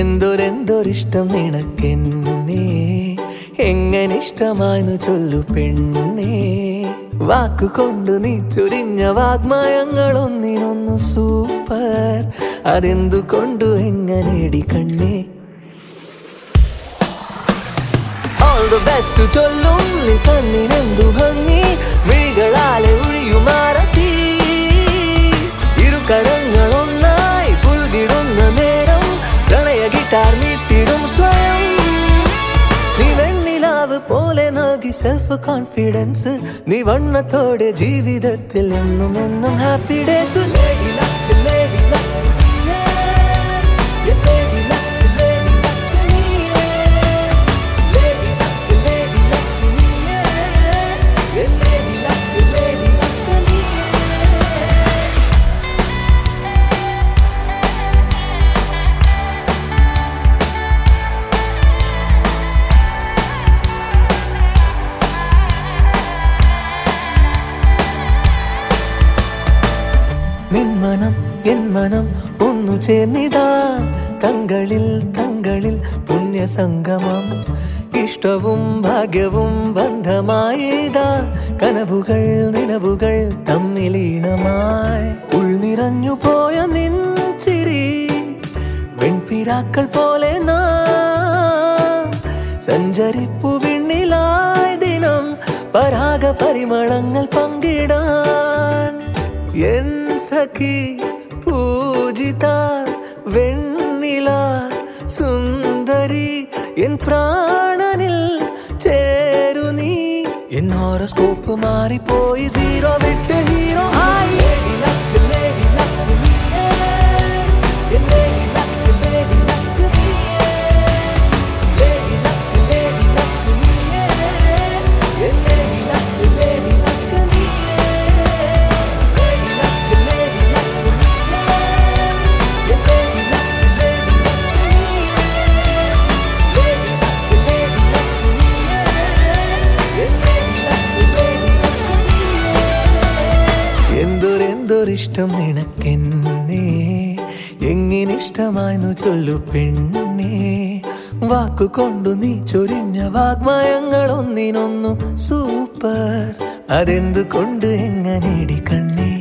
എന്തൊരെന്തൊരിഷ്ടം നിനക്കെന്നെ എങ്ങനിഷ്ടമായെന്ന് ചൊല്ലു പെണ്ണേ വാക്കുകൊണ്ടു നീ ചൊരിഞ്ഞ വാഗ്മയങ്ങളൊന്നിനൊന്നു സൂപ്പർ അതെന്തുകൊണ്ടു എങ്ങനെടി കണ്ണേ ഓൾ ദ ബെസ്റ്റ് ചൊല്ലും നീ കണ്ണിനെന്തു ഭംഗി മിഴികളാലെ ഒഴിയുമാറത്തി ഇരുകരങ്ങൾ ഒന്നായി പുൽകിടുന്ന നേരം പ്രണയ ഗിറ്റാർ മീട്ടിടും സ്വയം നീ വെണ്ണിലാവ് പോലെ നൽകി സെൽഫ് കോൺഫിഡൻസ് നീ വണ്ണത്തോടെ ജീവിതത്തിൽ എന്നും എന്നും ഹാപ്പി ഡേസ് നിന്മനം എൻ മനം ഒന്നു ചേർന്നിതാ തങ്ങളിൽ തങ്ങളിൽ പുണ്യസംഗമം ഇഷ്ടവും ഭാഗ്യവും ബന്ധമായിതാ കനവുകൾ നിലവുകൾ തമ്മിലീണമായി ഉൾനിറഞ്ഞു പോയ നിൻ ചിരി വെൺപിരാക്കൾ പോലെ നാം സഞ്ചരിപ്പു വിണ്ണിലായി ദിനം പരാഗ പരിമളങ്ങൾ പങ്കിടാൻ എൻ സഖി പൂജിത വെണ്ണില സുന്ദരി എൻ പ്രാണനിൽ ചേരു നീ എൻ ഹോറോസ്കോപ്പ് മാറിപ്പോയി സീറോ വിട്ട് ഹീറോ ആയി എന്തൊരെന്തൊരിഷ്ടം നിനക്കെന്നെ എങ്ങിനിഷ്ടമായെന്നു ചൊല്ലു പെണ്ണേ വാക്കുകൊണ്ടു നീ ചൊരിഞ്ഞ വാഗ്മയങ്ങൾ ഒന്നിനൊന്നു സൂപ്പർ അതെന്തുകൊണ്ട് എങ്ങനെടി കണ്ണേ